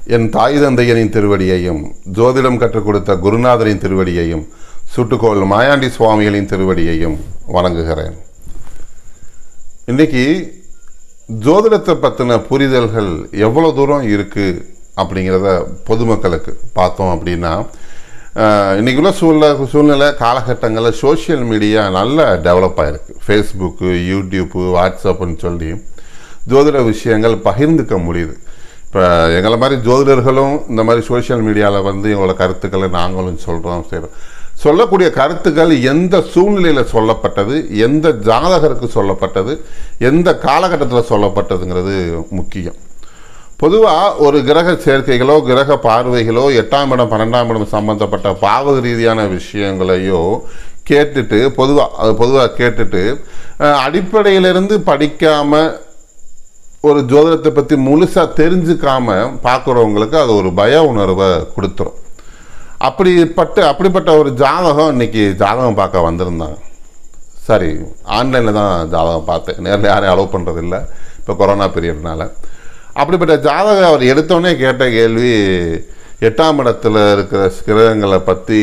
என் தாய் தந்தையரின் திருவடியையும் ஜோதிடம் கற்றுக் கொடுத்த குருநாதரின் திருவடியையும் சுட்டுக்கோள் மாயாண்டி சுவாமிகளின் திருவடியையும் வணங்குகிறேன் இன்னைக்கு ஜோதிடத்தை பற்றின புரிதல்கள் எவ்வளோ தூரம் இருக்குது அப்படிங்கிறத பொதுமக்களுக்கு பார்த்தோம் அப்படின்னா ஆஹ், இன்னைக்கு உள்ள சூழ்நிலை சூழ்நிலை காலகட்டங்களில் சோஷியல் மீடியா நல்ல டெவலப் ஆகிருக்கு ஃபேஸ்புக்கு யூடியூப்பு வாட்ஸ்அப்புன்னு சொல்லி ஜோதிட விஷயங்கள் பகிர்ந்துக்க முடியுது இப்போ எங்களை மாதிரி ஜோதிடர்களும் இந்த மாதிரி சோஷியல் மீடியாவில் வந்து எங்களோட கருத்துக்களை நாங்களும் சொல்கிறோம் செய்கிறோம் சொல்லக்கூடிய கருத்துக்கள் எந்த சூழ்நிலையில் சொல்லப்பட்டது எந்த ஜாதகருக்கு சொல்லப்பட்டது எந்த காலகட்டத்தில் சொல்லப்பட்டதுங்கிறது முக்கியம் பொதுவாக ஒரு கிரக சேர்க்கைகளோ கிரக பார்வைகளோ எட்டாம் இடம் பன்னெண்டாம் இடம் சம்பந்தப்பட்ட பாவக ரீதியான விஷயங்களையோ கேட்டுட்டு பொதுவாக அது பொதுவாக கேட்டுட்டு அஹ், அடிப்படையிலிருந்து படிக்காமல் ஒரு ஜோதிடத்தை பற்றி முழுசாக தெரிஞ்சுக்காம பார்க்குறவங்களுக்கு அது ஒரு பய உணர்வை கொடுத்துரும் அப்படிப்பட்ட அப்படிப்பட்ட ஒரு ஜாதகம் இன்னைக்கு ஜாதகம் பார்க்க வந்திருந்தாங்க சரி ஆன்லைனில் தான் ஜாதகம் பார்த்தேன் நேரில் யாரையும் அலோவ் பண்ணுறது இல்லை இப்போ கொரோனா பீரியட்னால அப்படிப்பட்ட ஜாதகம் அவர் எடுத்தோடனே கேட்ட கேள்வி எட்டாம் இடத்துல இருக்கிற கிரகங்களை பற்றி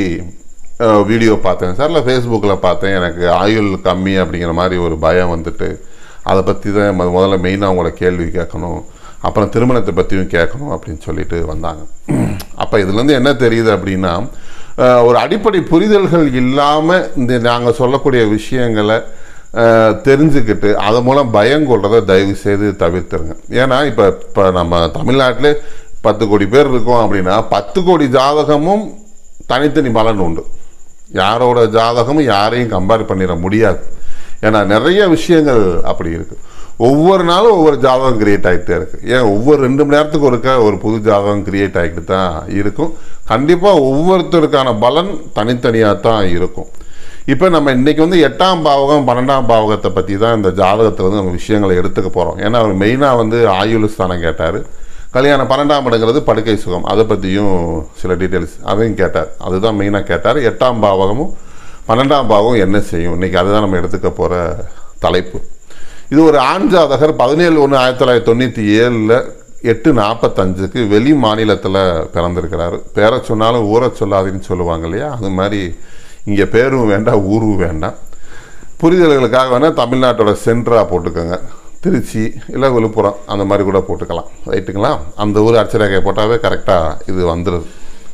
வீடியோ பார்த்தேன் சார் இல்லை ஃபேஸ்புக்கில் பார்த்தேன் எனக்கு ஆயுள் கம்மி அப்படிங்கிற மாதிரி ஒரு பயம் வந்துட்டு அதை பற்றி தான் மொத- முதல்ல மெயினாக உங்களோட கேள்வி கேட்கணும் அப்புறம் திருமணத்தை பற்றியும் கேட்கணும் அப்படின்னு சொல்லிட்டு வந்தாங்க அப்போ இதுலேருந்து என்ன தெரியுது அப்படின்னா அஹ், ஒரு அடிப்படை புரிதல்கள் இல்லாமல் இந்த நாங்கள் சொல்லக்கூடிய விஷயங்களை அஹ், தெரிஞ்சுக்கிட்டு அது மூலம் பயம் கொள்றதை தயவு செய்து தவிர்த்துருங்க ஏன்னா இப்போ இப்போ நம்ம தமிழ்நாட்டிலே பத்து கோடி பேர் இருக்கோம் அப்படின்னா பத்து கோடி ஜாதகமும் தனித்தனி பலன் உண்டு யாரோட ஜாதகமும் யாரையும் கம்பேர் பண்ணிட முடியாது ஏன்னா நிறைய விஷயங்கள் அப்படி இருக்கு ஒவ்வொரு நாளும் ஒவ்வொரு ஜாதகம் கிரியேட் ஆகிட்டே இருக்கு ஏன் ஒவ்வொரு ரெண்டு மணி நேரத்துக்கு ஒருக்க ஒரு புது ஜாதகம் கிரியேட் ஆகிட்டு தான் இருக்கும் கண்டிப்பாக ஒவ்வொருத்தருக்கான பலன் தனித்தனியாக தான் இருக்கும் இப்போ நம்ம இன்னைக்கு வந்து எட்டாம் பாவகம் பன்னெண்டாம் பாவகத்தை பற்றி தான் இந்த ஜாதகத்தில் வந்து நம்ம விஷயங்களை எடுத்துக்க போகிறோம் ஏன்னா அவர் மெயினாக வந்து ஆயுள் ஸ்தானம் கேட்டார் கல்யாணம் பன்னெண்டாம் இடங்கிறது படுக்கை சுகம் அதை பற்றியும் சில டீட்டெயில்ஸ் அதையும் கேட்டார் அதுதான் மெயினாக கேட்டார் எட்டாம் பாவகமும் பன்னெண்டாம் பாவகம் என்ன செய்யும் இன்னைக்கு அதுதான் நம்ம எடுத்துக்க போகிற தலைப்பு இது ஒரு ஆண் ஜாதகர் பதினேழு ஒன்று ஆயிரத்தி தொள்ளாயிரத்தி தொண்ணூற்றி ஏழில் எட்டு நாற்பத்தஞ்சுக்கு வெளி மாநிலத்தில் பிறந்திருக்கிறாரு பேரை சொன்னாலும் ஊரை சொல்லாதுன்னு சொல்லுவாங்க இல்லையா அது மாதிரி இங்கே பேரும் வேண்டாம் ஊரும் வேண்டாம் புரிதல்களுக்காக வேணால் தமிழ்நாட்டோட சென்டராக போட்டுக்கோங்க திருச்சி இல்லை விழுப்புரம் அந்த மாதிரி கூட போட்டுக்கலாம் ரைட்டுங்களா அந்த ஊர் அச்சரேகை போட்டாவே கரெக்டாக இது வந்துடுது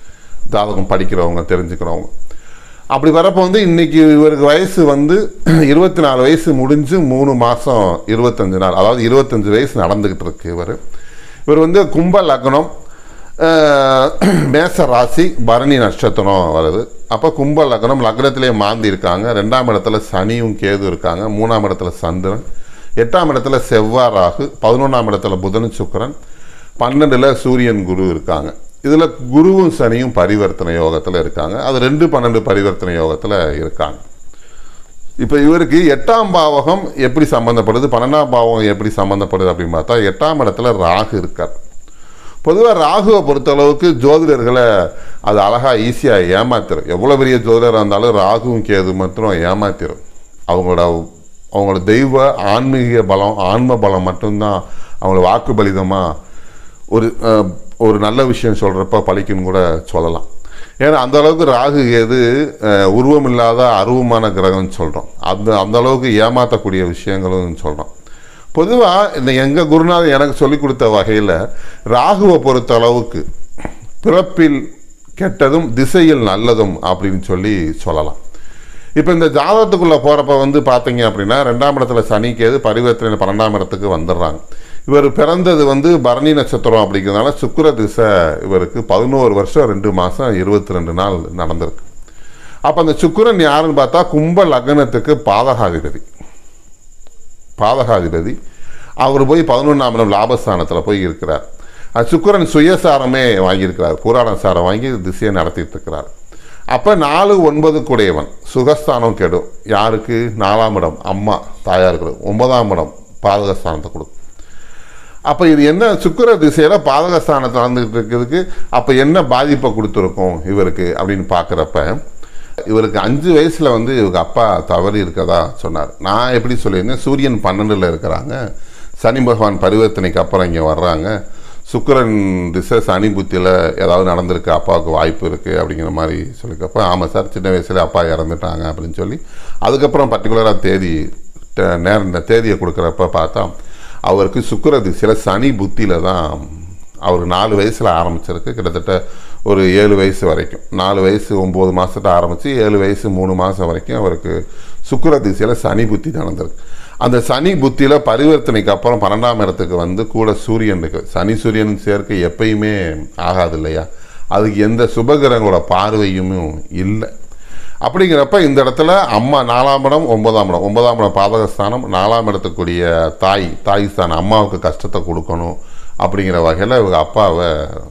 ஜாதகம் படிக்கிறவங்க தெரிஞ்சுக்கிறவங்க அப்படி வரப்போ வந்து இன்னைக்கு இவருக்கு வயசு வந்து இருபத்தி நாலு வயசு முடிஞ்சு மூணு மாதம் இருபத்தஞ்சு நாள் அதாவது இருபத்தஞ்சு வயசு நடந்துக்கிட்டு இருக்கு இவர் இவர் வந்து கும்ப லக்னம் அஹ், மேச ராசி பரணி நட்சத்திரம் வருது அப்போ கும்ப லக்னம் லக்னத்திலே மாந்தி இருக்காங்க ரெண்டாம் இடத்துல சனியும் கேது இருக்காங்க மூணாம் இடத்துல சந்திரன் எட்டாம் இடத்துல செவ்வாய் ராகு பதினொன்றாம் இடத்துல புதன் சுக்கிரன் பன்னெண்டில் சூரியன் குரு இருக்காங்க இதில் குருவும் சனியும் பரிவர்த்தனை யோகத்தில் இருக்காங்க அது ரெண்டு பன்னெண்டு பரிவர்த்தனை யோகத்தில் இருக்காங்க இப்போ இவருக்கு எட்டாம் பாவகம் எப்படி சம்மந்தப்படுது பன்னெண்டாம் பாவகம் எப்படி சம்மந்தப்படுது அப்படின்னு பார்த்தா எட்டாம் இடத்துல ராகு இருக்கார் பொதுவாக ராகுவை பொறுத்தளவுக்கு ஜோதிடர்களை அது அழகாக ஈஸியாக ஏமாத்திரும் எவ்வளோ பெரிய ஜோதிடராக இருந்தாலும் ராகுவும் கேது மாத்திரம் ஏமாத்திரும் அவங்களோட அவங்களோட தெய்வ ஆன்மீக பலம் ஆன்ம பலம் மட்டும்தான் அவங்கள வாக்கு பலிதமாக ஒரு அஹ், ஒரு நல்ல விஷயம் சொல்கிறப்ப பழிக்குன்னு கூட சொல்லலாம் ஏன்னா அந்த அளவுக்கு ராகு கேது அஹ், உருவம் இல்லாத அருவமான கிரகம்னு சொல்கிறோம் அந்த அந்த அளவுக்கு ஏமாற்றக்கூடிய விஷயங்களும் சொல்கிறோம் பொதுவாக இந்த எங்கள் குருநாதர் எனக்கு சொல்லிக் கொடுத்த வகையில் ராகுவை பொறுத்த அளவுக்கு பிறப்பில் கெட்டதும் திசையில் நல்லதும் அப்படின்னு சொல்லி சொல்லலாம் இப்போ இந்த ஜாதகத்துக்குள்ளே போகிறப்ப வந்து பார்த்தீங்க அப்படின்னா ரெண்டாம் இடத்துல சனி கேது பரிவர்த்தனை பன்னெண்டாம் இடத்துக்கு வந்துடுறாங்க இவர் பிறந்தது வந்து பரணி நட்சத்திரம் அப்படிங்கிறதுனால சுக்கிர திசை இவருக்கு பதினோரு வருஷம் ரெண்டு மாதம் இருபத்தி ரெண்டு நாள் நடந்திருக்கு அப்போ அந்த சுக்கிரன் யாருன்னு பார்த்தா கும்ப லக்னத்துக்கு பாதகாதிபதி பாதகாதிபதி அவர் போய் பதினொன்றாம் இடம் லாபஸ்தானத்தில் போய் இருக்கிறார் அது சுக்கிரன் சுயசாரமே வாங்கியிருக்கிறார் புராண சாரம் வாங்கி திசையை நடத்திட்டு இருக்கிறார் அப்போ நாலு ஒன்பது குடையவன் சுகஸ்தானம் கெடும் யாருக்கு நாலாம் இடம் அம்மா தாயாருக்கு ஒன்பதாம் இடம் பாதகஸ்தானத்தை கொடுக்கும் அப்போ இது என்ன சுக்கிர திசையில் பாதகஸ்தானத்தை நடந்துகிட்டு இருக்கிறதுக்கு அப்போ என்ன பாதிப்பை கொடுத்துருக்கோம் இவருக்கு அப்படின்னு பார்க்குறப்ப இவருக்கு அஞ்சு வயசில் வந்து இவங்க அப்பா தவறி இருக்கதா சொன்னார் நான் எப்படி சொல்லியிருந்தேன் சூரியன் பன்னெண்டில் இருக்கிறாங்க சனி பகவான் பரிவர்த்தனைக்கு அப்புறம் இங்கே வர்றாங்க சுக்கிரன் திசை சனி புத்தியில் ஏதாவது நடந்திருக்கு அப்பாவுக்கு வாய்ப்பு இருக்குது அப்படிங்கிற மாதிரி சொல்லிக்கப்போ ஆமாம் சார் சின்ன வயசுல அப்பா இறந்துட்டாங்க அப்படின்னு சொல்லி அதுக்கப்புறம் பர்டிகுலராக தேதி ட- நேரம் இந்த தேதியை கொடுக்குறப்ப பார்த்தா அவருக்கு சுக்கிர திசையில் சனி புத்தியில் தான் அவர் நாலு வயசில் ஆரம்பிச்சிருக்கு கிட்டத்தட்ட ஒரு ஏழு வயசு வரைக்கும் நாலு வயசு ஒம்பது மாதத்தை ஆரம்பித்து ஏழு வயசு மூணு மாதம் வரைக்கும் அவருக்கு சுக்கிர திசையில் சனி புத்தி நடந்திருக்கு அந்த சனி புத்தியில் பரிவர்த்தனைக்கு அப்புறம் பன்னெண்டாம் இடத்துக்கு வந்து கூட சூரியன் இருக்கு சனி சூரியன் சேர்க்கை எப்பயுமே ஆகாது இல்லையா அதுக்கு எந்த சுபகிரகங்களோட பார்வையும் இல்லை அப்படிங்கிறப்ப இந்த இடத்துல அம்மா நாலாம் இடம் ஒன்பதாம் இடம் ஒன்பதாம் இடம் பாதகஸ்தானம் நாலாம் இடத்துக்குரிய தாய் தாய் ஸ்தானம் அம்மாவுக்கு கஷ்டத்தை கொடுக்கணும் அப்படிங்கிற வகையில் இவங்க அப்பாவை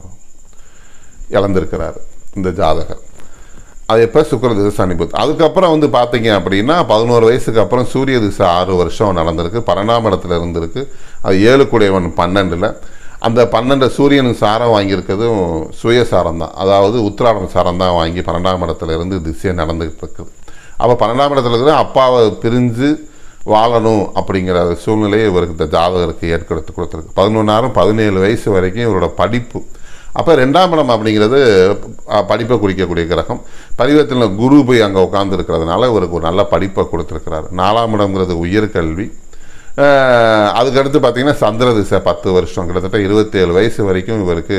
இழந்திருக்கிறார் இந்த ஜாதகர் அது எப்போ சுக்கிர திசை சனி புத்தி அதுக்கப்புறம் வந்து பார்த்தீங்க அப்படின்னா பதினோரு வயசுக்கு அப்புறம் சூரிய திசை ஆறு வருஷம் நடந்திருக்கு பன்னெண்டாம் இடத்துல இருந்திருக்கு அது ஏழு கூடையவன் பன்னெண்டில் அந்த பன்னெண்டு சூரியனுக்கு சாரம் வாங்கியிருக்கிறதும் சுயசாரம் தான் அதாவது உத்திராடம் சாரம் தான் வாங்கி பன்னெண்டாம் இடத்துல இருந்து திசையை நடந்துகிட்டு இருக்குது அப்போ பன்னெண்டாம் இடத்துல இருக்கிற அப்பாவை பிரிஞ்சு வாழணும் அப்படிங்கிற சூழ்நிலையை இவருக்கு இந்த ஜாதகருக்கு ஏற்படுத்தி கொடுத்துருக்கு பதினொன்றாயிரம் பதினேழு வயசு வரைக்கும் இவரோட படிப்பு அப்போ ரெண்டாம் இடம் அப்படிங்கிறது அஹ், படிப்பை குறிக்கக்கூடிய கிரகம் பரிவர்த்தனில் குரு போய் அங்கே உட்கார்ந்து இருக்கிறதுனால இவருக்கு ஒரு நல்ல படிப்பை கொடுத்துருக்கிறாரு நாலாம் இடம்ங்கிறது உயர்கல்வி அஹ், அதுக்கடுத்து பார்த்தீங்கன்னா சந்திர திசை பத்து வருஷம் கிட்டத்தட்ட இருபத்தேழு வயசு வரைக்கும் இவருக்கு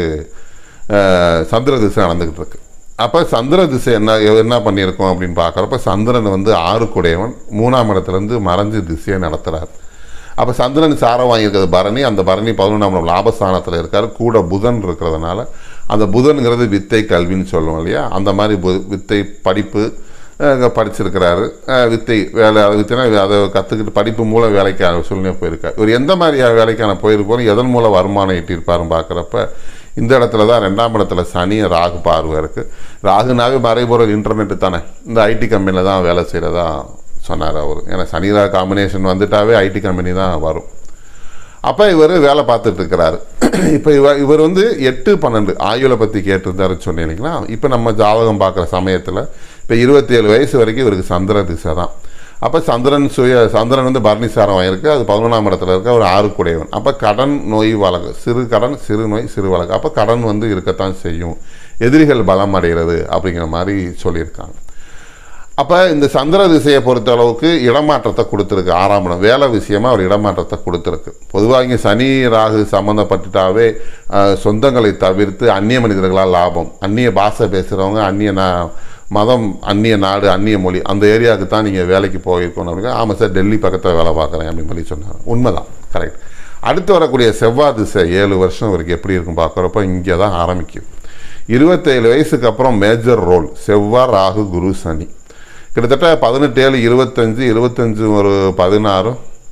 அஹ், சந்திர திசை நடந்துக்கிட்டு இருக்கு அப்போ சந்திர திசை என்ன என்ன பண்ணியிருக்கோம் அப்படின்னு பார்க்குறப்ப சந்திரன் வந்து ஆறுக்குடையவன் மூணாம் இடத்துலேருந்து மறைஞ்சு திசையை நடத்துகிறார் அப்போ சந்திரன் சாரம் வாங்கியிருக்கிறது பரணி அந்த பரணி பதினொன்றாம் இடம் லாபஸ்தானத்தில் இருக்கார் கூட புதன் இருக்கிறதுனால அந்த புதன்கிறது வித்தை கல்வின்னு சொல்லுவோம் இல்லையா அந்த மாதிரி பு வித்தை படிப்பு அஹ், படிச்சிருக்கிறாரு அஹ், வித்தை வேலை அது வித்தைனா அதை கற்றுக்கிட்டு படிப்பு மூலம் வேலைக்கான சூழ்நிலை போயிருக்கார் இவர் எந்த மாதிரி வேலைக்கான போயிருப்போம் எதன் மூலம் வருமானம் ஈட்டியிருப்பாருன்னு பார்க்குறப்ப இந்த இடத்துல தான் ரெண்டாம் இடத்துல சனி ராகு பார்வை இருக்குது ராகுனாவே மறைபொருள் இன்டர்நெட்டு தானே இந்த ஐடி கம்பெனியில் தான் வேலை செய்கிறதா சொன்னார் அவர் ஏன்னா சனி ராகு காம்பினேஷன் வந்துட்டாவே ஐடி கம்பெனி தான் வரும் அப்போ இவர் வேலை பார்த்துட்டு இருக்கிறாரு இப்போ இவர் இவர் வந்து எட்டு பன்னெண்டு ஆயுளை பற்றி கேட்டிருந்தாருன்னு சொன்னேன் இல்லைங்களா இப்போ நம்ம ஜாதகம் பார்க்குற சமயத்தில் இப்போ இருபத்தேழு வயசு வரைக்கும் இவருக்கு சந்திர திசை தான் அப்போ சந்திரன் சுய சந்திரன் வந்து பரணிசாரம் ஆயிருக்கு அது பதினொன்றாம் இடத்துல இருக்க ஒரு ஆறு குடையவன் அப்போ கடன் நோய் வழக்கு சிறு கடன் சிறு நோய் சிறு வழக்கு அப்போ கடன் வந்து இருக்கத்தான் செய்யும் எதிரிகள் பலம் அடைகிறது அப்படிங்கிற மாதிரி சொல்லியிருக்காங்க அப்போ இந்த சந்திர திசையை பொறுத்த அளவுக்கு இடமாற்றத்தை கொடுத்துருக்கு ஆறாம் இடம் வேலை விஷயமா அவர் இடமாற்றத்தை கொடுத்துருக்கு பொதுவாக இங்கே சனி ராகு சம்மந்தப்பட்டுட்டாவே அஹ், சொந்தங்களை தவிர்த்து அந்நிய மனிதர்களால் லாபம் அந்நிய பாஷை பேசுகிறவங்க அந்நிய நா மதம் அந்நிய நாடு அந்நிய மொழி அந்த ஏரியாவுக்கு தான் நீங்கள் வேலைக்கு போயிருக்கணும் அப்படின்னா ஆமாம் சார் டெல்லி பக்கத்தில் வேலை பார்க்குறேன் அப்படின்னு சொல்லி சொன்னார் உண்மைதான் கரெக்ட் அடுத்து வரக்கூடிய செவ்வாய் திசை ஏழு வருஷம் இவருக்கு எப்படி இருக்கும் பார்க்குறப்ப இங்கே தான் ஆரம்பிக்குது இருபத்தேழு வயசுக்கு அப்புறம் மேஜர் ரோல் செவ்வாய் ராகு குரு சனி கிட்டத்தட்ட பதினெட்டு ஏழு இருபத்தஞ்சு இருபத்தஞ்சு ஒரு பதினாறு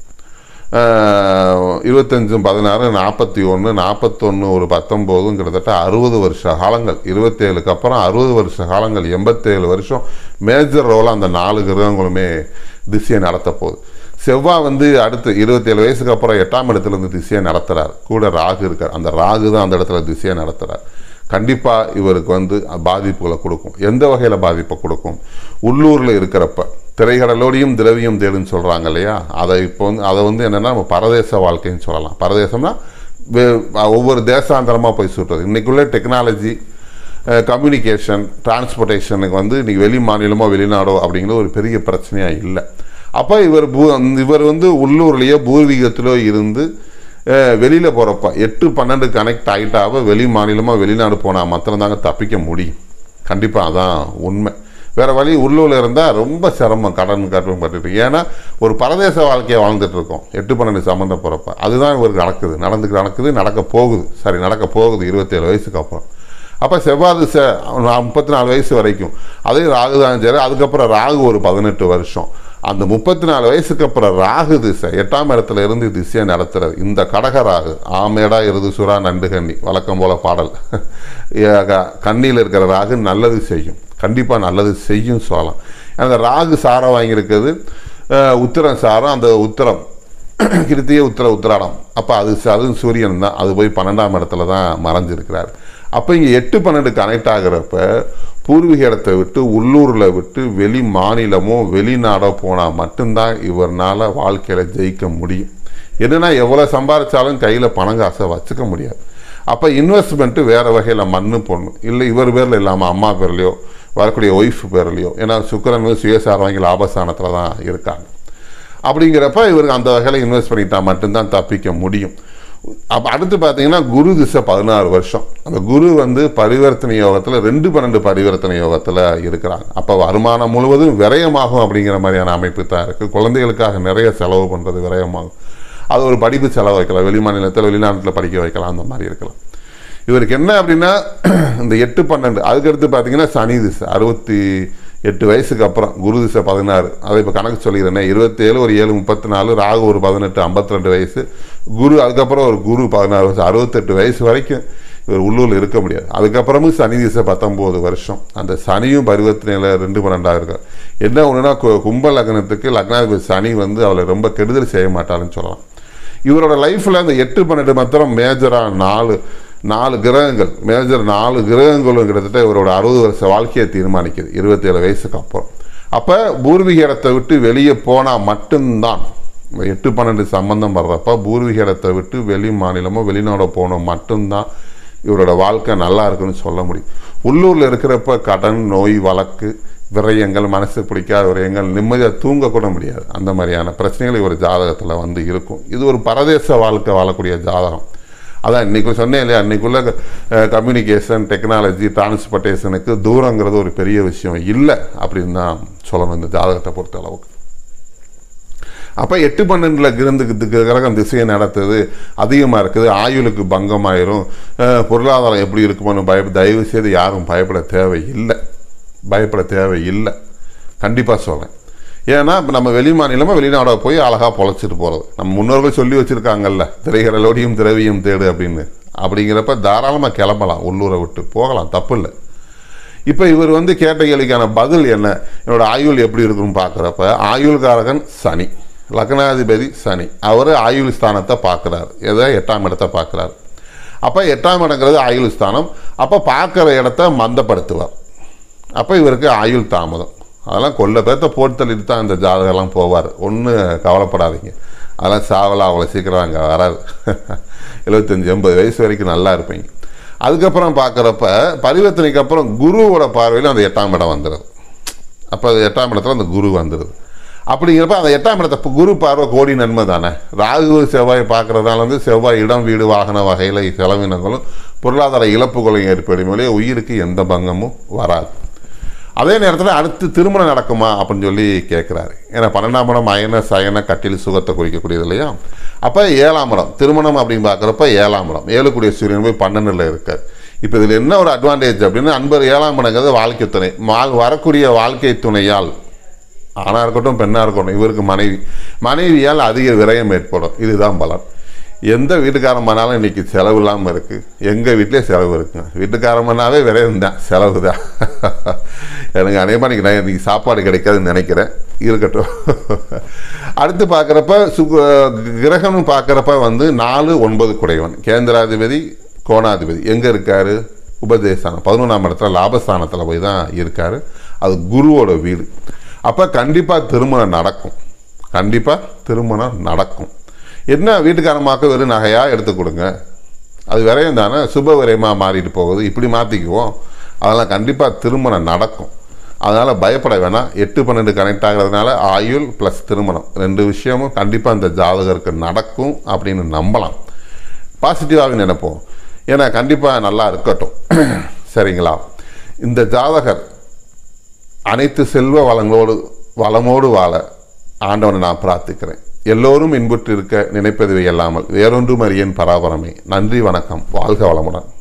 ஆஹ், இருபத்தஞ்சும் பதினாறு நாற்பத்தி ஒன்று நாற்பத்தொன்று ஒரு பத்தொம்போதும் கிட்டத்தட்ட அறுபது வருஷ காலங்கள் இருபத்தேழுக்கு அப்புறம் அறுபது வருஷ காலங்கள் எண்பத்தேழு வருஷம் மேஜர் ரோலாக அந்த நாலு கிரகங்களுமே திசையை நடத்த போகுது செவ்வாய் வந்து அடுத்து இருபத்தேழு வயசுக்கு அப்புறம் எட்டாம் இடத்துல இருந்து திசையை நடத்துகிறார் கூட ராகு இருக்கார் அந்த ராகு தான் அந்த இடத்துல திசையை நடத்துகிறார் கண்டிப்பாக இவருக்கு வந்து பாதிப்புகளை கொடுக்கும் எந்த வகையில் பாதிப்பை கொடுக்கும் உள்ளூரில் இருக்கிறப்ப திரைக்கடலோடையும் திரவியம் தேடுன்னு சொல்கிறாங்க இல்லையா அதை இப்போ வந்து அதை வந்து என்னென்னா நம்ம பரதேச வாழ்க்கைன்னு சொல்லலாம் பரதேசம்னா வே- ஒவ்வொரு தேசாந்தரமாக போய் சுற்றுறது இன்றைக்குள்ள டெக்னாலஜி கம்யூனிகேஷன் டிரான்ஸ்போர்ட்டேஷனுக்கு வந்து இன்றைக்கி வெளி மாநிலமோ வெளிநாடோ அப்படிங்கிற ஒரு பெரிய பிரச்சனையாக இல்லை அப்போ இவர் பூ இவர் வந்து உள்ளூர்லேயோ பூர்வீகத்திலோ இருந்து வெளியில் போகிறப்ப எட்டு பன்னெண்டு கனெக்ட் ஆகிட்டாவ வெளி மாநிலமோ வெளிநாடு போனால் மாத்திரம்தாங்க தப்பிக்க முடியும் கண்டிப்பாக அதான் உண்மை வேறு வழி உள்ளூரில் இருந்தால் ரொம்ப சிரமம் கடன் கடன் பட்டுட்டு ஏன்னா ஒரு பரதேச வாழ்க்கையை வாழ்ந்துட்டு இருக்கோம் எட்டு பன்னெண்டு சம்மந்தம் போகிறப்ப அதுதான் இவருக்கு நடக்குது நடந்துக்கு நடக்குது நடக்க போகுது சரி நடக்க போகுது இருபத்தேழு வயசுக்கு அப்புறம் அப்போ செவ்வாய் திசை நான் முப்பத்தி நாலு வயசு வரைக்கும் அதே ராகு தான் சரி அதுக்கப்புறம் ராகு ஒரு பதினெட்டு வருஷம் அந்த முப்பத்தி நாலு வயசுக்கு அப்புறம் ராகு திசை எட்டாம் இடத்துல இருந்து திசையை நடத்துறது இந்த கடக ராகு ஆமேடா இருது சுறா நண்டு கண்ணி வழக்கம் போல பாடல் கண்ணியில் இருக்கிற ராகு நல்லது செய்யும் கண்டிப்பாக நல்லது செய்யும் சொல்லலாம் அந்த ராகு சாரம் வாங்கியிருக்கிறது அஹ், உத்திரம் சாரம் அந்த உத்திரம் கிருத்திய உத்திர உத்திராடம் அப்போ அது அது சூரியன் தான் அது போய் பன்னெண்டாம் இடத்துல தான் மறைஞ்சிருக்கிறார் அப்போ இங்கே எட்டு பன்னெண்டு கனெக்ட் ஆகிறப்ப பூர்வீக இடத்தை விட்டு உள்ளூரில் விட்டு வெளி மாநிலமோ வெளிநாடோ போனால் மட்டும்தான் இவர்னால வாழ்க்கையில் ஜெயிக்க முடியும் என்னன்னா எவ்வளோ சம்பாதிச்சாலும் கையில் பணம் காசை வச்சுக்க முடியாது அப்போ இன்வெஸ்ட்மெண்ட்டு வேறு வகையில் மண்ணு பொண்ணு இல்லை இவர் பேரில் இல்லாமல் அம்மா பேர்லையோ வரக்கூடிய ஒய்ஃப் பேர்லையோ ஏன்னா சுக்கிரன் வந்து சுயசார் வாங்கி லாபஸ்தானத்தில் தான் இருக்காங்க அப்படிங்கிறப்ப இவருக்கு அந்த வகையில் இன்வெஸ்ட் பண்ணிட்டா மட்டும்தான் தப்பிக்க முடியும் அப்போ அடுத்து பார்த்தீங்கன்னா குரு திசை பதினாறு வருஷம் அந்த குரு வந்து பரிவர்த்தனை யோகத்தில் ரெண்டு பன்னெண்டு பரிவர்த்தனை யோகத்தில் இருக்கிறாங்க அப்போ வருமானம் முழுவதும் விரயமாகும் அப்படிங்கிற மாதிரியான அமைப்பு தான் இருக்குது குழந்தைகளுக்காக நிறைய செலவு பண்ணுறது விரயமாகும் அது ஒரு படிப்பு செலவு வைக்கலாம் வெளி மாநிலத்தில் வெளிநாட்டில் படிக்க வைக்கலாம் அந்த மாதிரி இருக்கலாம் இவருக்கு என்ன அப்படின்னா இந்த எட்டு பன்னெண்டு அதுக்கடுத்து பார்த்தீங்கன்னா சனி திசை அறுபத்தி எட்டு வயசுக்கு அப்புறம் குரு திசை பதினாறு அதை இப்போ கணக்கு சொல்லிடுறேன் இருபத்தேழு ஒரு ஏழு முப்பத்தி நாலு ராகு ஒரு பதினெட்டு ஐம்பத்தி ரெண்டு வயசு குரு அதுக்கப்புறம் ஒரு குரு பதினாறு வயசு அறுபத்தெட்டு வயசு வரைக்கும் இவர் உள்ளூரில் இருக்க முடியாது அதுக்கப்புறமும் சனி திசை பத்தொம்போது வருஷம் அந்த சனியும் பரிவர்த்தனையில் ரெண்டு பன்னெண்டாக இருக்கார் என்ன ஒன்றுனா கும்ப லக்னத்துக்கு லக்னாதிபதி சனி வந்து அவளை ரொம்ப கெடுதல் செய்ய மாட்டாருன்னு சொல்லலாம் இவரோட லைஃப்பில் அந்த எட்டு பன்னெண்டு மாத்திரம் மேஜராக நாலு நாலு கிரகங்கள் மேஜர் நாலு கிரகங்களும் கிட்டத்தட்ட இவரோட அறுபது வருஷ வாழ்க்கையை தீர்மானிக்குது இருபத்தேழு வயசுக்கு அப்புறம் அப்போ பூர்வீக இடத்தை விட்டு வெளியே போனால் மட்டும்தான் இந்த எட்டு பன்னெண்டு சம்பந்தம் வர்றப்ப பூர்வீக இடத்தை விட்டு வெளி மாநிலமோ வெளிநாடோ போனோம் மட்டும்தான் இவரோட வாழ்க்கை நல்லா இருக்குன்னு சொல்ல முடியும் உள்ளூரில் இருக்கிறப்ப கடன் நோய் வழக்கு விரயங்கள் மனசு பிடிக்காத விரயங்கள் நிம்மதியாக தூங்கக்கூட முடியாது அந்த மாதிரியான பிரச்சனைகள் இவர் ஜாதகத்தில் வந்து இருக்கும் இது ஒரு பரதேச வாழ்க்கை வாழக்கூடிய ஜாதகம் அதான் இன்னைக்கு சொன்னேன் இல்லையா அன்னைக்குள்ள கம்யூனிகேஷன் டெக்னாலஜி டிரான்ஸ்போர்ட்டேஷனுக்கு தூரங்கிறது ஒரு பெரிய விஷயம் இல்லை அப்படின்னு தான் சொல்லணும் இந்த ஜாதகத்தை பொறுத்த அளவுக்கு அப்போ எட்டு பன்னெண்டில் கிரந்துக்கு கிரகம் திசையை நடத்துது அதிகமாக இருக்குது ஆயுளுக்கு பங்கமாயிரும் அஹ், பொருளாதாரம் எப்படி இருக்குமோன்னு பய தயவு செய்து யாரும் பயப்பட தேவையில்லை பயப்பட தேவையில்லை கண்டிப்பாக சொல்கிறேன் ஏன்னா இப்போ நம்ம வெளி மாநிலமாக வெளிநாடாக போய் அழகாக பொழைச்சிட்டு போகிறது நம்ம முன்னோர்கள் சொல்லி வச்சுருக்காங்கல்ல திரைகடலோடியும் திரவியும் தேடு அப்படின்னு அப்படிங்கிறப்ப தாராளமாக கிளம்பலாம் உள்ளூரை விட்டு போகலாம் தப்பு இல்லை இப்போ இவர் வந்து கேட்ட கேள்விக்கான பதில் என்ன என்னோட ஆயுள் எப்படி இருக்குன்னு பார்க்குறப்ப ஆயுள்காரகன் சனி லக்னாதிபதி சனி அவர் ஆயுள் ஸ்தானத்தை பார்க்குறாரு எதை எட்டாம் இடத்தை பார்க்குறாரு அப்போ எட்டாம் இடங்கிறது ஆயுள் ஸ்தானம் அப்போ பார்க்குற இடத்த மந்தப்படுத்துவார் அப்போ இவருக்கு ஆயுள் தாமதம் அதெல்லாம் கொல்ல பேர்த்த போட்டு தள்ளிட்டு தான் இந்த ஜாதகம்லாம் போவார் ஒன்றும் கவலைப்படாதீங்க அதெல்லாம் சாவலாம் அவ்வளோ சீக்கிரம் அங்கே வராது எழுபத்தஞ்சி எண்பது வயசு வரைக்கும் நல்லா இருப்பீங்க அதுக்கப்புறம் பார்க்குறப்ப பரிவர்த்தனைக்கு அப்புறம் குருவோட பார்வையில் அந்த எட்டாம் இடம் வந்துடுது அப்போ அது எட்டாம் இடத்துல அந்த குரு வந்துடுது அப்படிங்கிறப்ப அந்த எட்டாம் இடத்த இப்ப குரு பார்வை கோடி நன்மை தானே ராகு செவ்வாய் பார்க்கறதால வந்து செவ்வாய் இடம் வீடு வாகன வகையில் செலவினங்களும் பொருளாதார இழப்புகளும் ஏற்படும் ஒழிய உயிருக்கு எந்த பங்கமும் வராது அதே நேரத்தில் அடுத்து திருமணம் நடக்குமா அப்படின்னு சொல்லி கேட்குறாரு ஏன்னா பன்னெண்டாம் இடம் அயன சயன கட்டில் சுகத்தை குறிக்கக்கூடியது இல்லையா அப்போ ஏழாம் இடம் திருமணம் அப்படின்னு பார்க்குறப்ப ஏழாம் இடம் ஏழுக்குடிய சூரியன் போய் பன்னெண்டில் இருக்கார் இப்போ இதில் என்ன ஒரு அட்வான்டேஜ் அப்படின்னு அன்பர் ஏழாம் இடங்கிறது வாழ்க்கை துணை மால் வரக்கூடிய வாழ்க்கை துணையால் ஆணாக இருக்கட்டும் பெண்ணாக இருக்கட்டும் இவருக்கு மனைவி மனைவியால் அதிக விரயம் ஏற்படும் இதுதான் பலன் எந்த வீட்டுக்காரன் பண்ணாலும் இன்னைக்கு செலவு இல்லாமல் இருக்குது எங்கள் வீட்டிலே செலவு இருக்குங்க வீட்டுக்காரன் பண்ணாவே விரயம் தான் செலவு தான் எனக்கு அநேகமாக இன்னைக்கு நான் இன்னைக்கு சாப்பாடு கிடைக்காதுன்னு நினைக்கிறேன் இருக்கட்டும் அடுத்து பார்க்குறப்ப சு கிரகம்னு பார்க்குறப்ப வந்து நாலு ஒன்பது குடைவன் கேந்திராதிபதி கோணாதிபதி எங்கே இருக்காரு உபதேசானம் பதினொன்றாம் இடத்துல லாபஸ்தானத்தில் போய் தான் இருக்காரு அது குருவோட வீடு அப்போ கண்டிப்பாக திருமணம் நடக்கும் கண்டிப்பாக திருமணம் நடக்கும் என்ன வீட்டுக்காரமாக்க வெறும் நகையாக எடுத்து கொடுங்க அது விரயம் தானே சுப விரயமாக மாறிட்டு போகுது இப்படி மாற்றிக்குவோம் அதெல்லாம் கண்டிப்பாக திருமணம் நடக்கும் அதனால் பயப்பட வேணாம் எட்டு பன்னெண்டு கனெக்ட் ஆகிறதுனால ஆயுள் ப்ளஸ் திருமணம் ரெண்டு விஷயமும் கண்டிப்பாக இந்த ஜாதகருக்கு நடக்கும் அப்படின்னு நம்பலாம் பாசிட்டிவாக நினைப்போம் ஏன்னா கண்டிப்பாக நல்லா இருக்கட்டும் சரிங்களா இந்த ஜாதகர் அனைத்து செல்வ வளங்களோடு வளமோடு வாழ ஆண்டவனை நான் பிரார்த்திக்கிறேன் எல்லோரும் இன்புற்று இருக்க நினைப்பதுவே அல்லாமல் வேறொன்றும் அறியேன் பராபரமே நன்றி வணக்கம் வாழ்க வளமுடன்